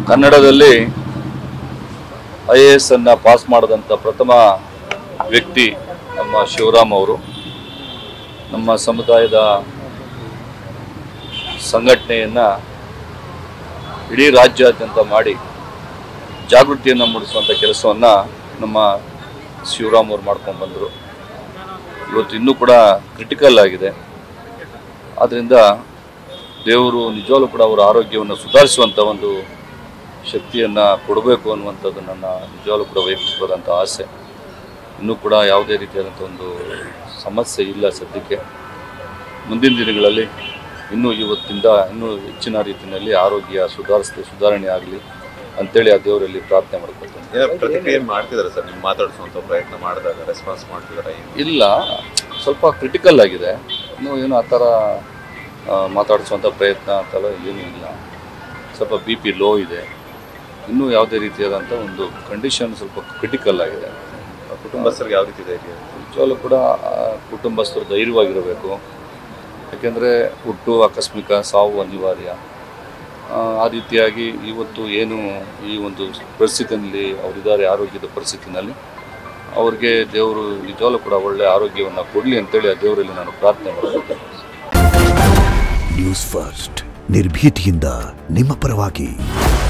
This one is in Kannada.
ಕನ್ನಡದಲ್ಲಿ ಐ ಎ ಎಸ್ ಅನ್ನು ಪಾಸ್ ಮಾಡಿದಂಥ ಪ್ರಥಮ ವ್ಯಕ್ತಿ ನಮ್ಮ ಶಿವರಾಮ್ ಅವರು ನಮ್ಮ ಸಮುದಾಯದ ಸಂಘಟನೆಯನ್ನು ಇಡೀ ರಾಜ್ಯಾದ್ಯಂತ ಮಾಡಿ ಜಾಗೃತಿಯನ್ನು ಮೂಡಿಸುವಂಥ ಕೆಲಸವನ್ನು ನಮ್ಮ ಶಿವರಾಮ್ ಅವರು ಮಾಡ್ಕೊಂಡು ಬಂದರು ಇವತ್ತು ಇನ್ನೂ ಕೂಡ ಕ್ರಿಟಿಕಲ್ ಆಗಿದೆ ಆದ್ದರಿಂದ ದೇವರು ನಿಜವಾಗ್ಲೂ ಕೂಡ ಅವರ ಆರೋಗ್ಯವನ್ನು ಸುಧಾರಿಸುವಂಥ ಒಂದು ಶಕ್ತಿಯನ್ನು ಕೊಡಬೇಕು ಅನ್ನುವಂಥದ್ದು ನನ್ನ ನಿಜವಾಗ್ಲೂ ಕೂಡ ವೈಯಕ್ತಿಕವಾದಂಥ ಆಸೆ ಇನ್ನೂ ಕೂಡ ಯಾವುದೇ ರೀತಿಯಾದಂಥ ಒಂದು ಸಮಸ್ಯೆ ಇಲ್ಲ ಸದ್ಯಕ್ಕೆ ಮುಂದಿನ ದಿನಗಳಲ್ಲಿ ಇನ್ನೂ ಇವತ್ತಿಂದ ಇನ್ನೂ ಹೆಚ್ಚಿನ ರೀತಿಯಲ್ಲಿ ಆರೋಗ್ಯ ಸುಧಾರಿಸ್ತೆ ಸುಧಾರಣೆ ಆಗಲಿ ಅಂತೇಳಿ ಆ ದೇವರಲ್ಲಿ ಪ್ರಾರ್ಥನೆ ಮಾಡ್ಕೊಳ್ತೇನೆ ಏನೋ ಪ್ರತಿಕ್ರಿಯೆ ಮಾಡ್ತಿದ್ದಾರೆ ಸರ್ ನೀವು ಮಾತಾಡಿಸುವಂತ ಪ್ರಯತ್ನ ಮಾಡಿದಾಗ ರೆಸ್ಪಾನ್ಸ್ ಮಾಡ್ತಿದ್ದಾರೆ ಇಲ್ಲ ಸ್ವಲ್ಪ ಕ್ರಿಟಿಕಲ್ ಆಗಿದೆ ಇನ್ನೂ ಏನು ಆ ಥರ ಆ, ಮಾತಾಡಿಸುವಂಥ ಪ್ರಯತ್ನ ಅಂತೆಲ್ಲ ಏನೂ ಇಲ್ಲ ಸ್ವಲ್ಪ ಬಿ ಪಿ ಲೋ ಇದೆ ಇನ್ನೂ ಯಾವುದೇ ರೀತಿಯಾದಂಥ ಒಂದು ಕಂಡೀಷನ್ ಸ್ವಲ್ಪ ಕ್ರಿಟಿಕಲ್ ಆಗಿದೆ ಕುಟುಂಬಸ್ಥರಿಗೆ ಯಾವ ರೀತಿ ಧೈರ್ಯ ನಿಜವಾಗ್ಲೂ ಕೂಡ ಆ, ಕುಟುಂಬಸ್ಥರು ಧೈರ್ಯವಾಗಿರಬೇಕು ಯಾಕೆಂದರೆ ಹುಟ್ಟು ಆಕಸ್ಮಿಕ ಸಾವು ಅನಿವಾರ್ಯ ಆ, ಆ ರೀತಿಯಾಗಿ ಇವತ್ತು ಏನು ಈ ಒಂದು ಪರಿಸ್ಥಿತಿಯಲ್ಲಿ ಅವರಿದ್ದಾರೆ ಆರೋಗ್ಯದ ಪರಿಸ್ಥಿತಿನಲ್ಲಿ ಅವ್ರಿಗೆ ದೇವರು ನಿಜವಾಗ್ಲೂ ಕೂಡ ಒಳ್ಳೆಯ ಆರೋಗ್ಯವನ್ನು ಕೊಡಲಿ ಅಂತೇಳಿ ಆ ದೇವರಲ್ಲಿ ನಾನು ಪ್ರಾರ್ಥನೆ ಮಾಡ್ಕೊಳ್ತೇನೆ ನ್ಯೂಸ್ ಫಸ್ಟ್ ನಿರ್ಭೀತಿಯಿಂದ ನಿಮ್ಮ ಪರವಾಗಿ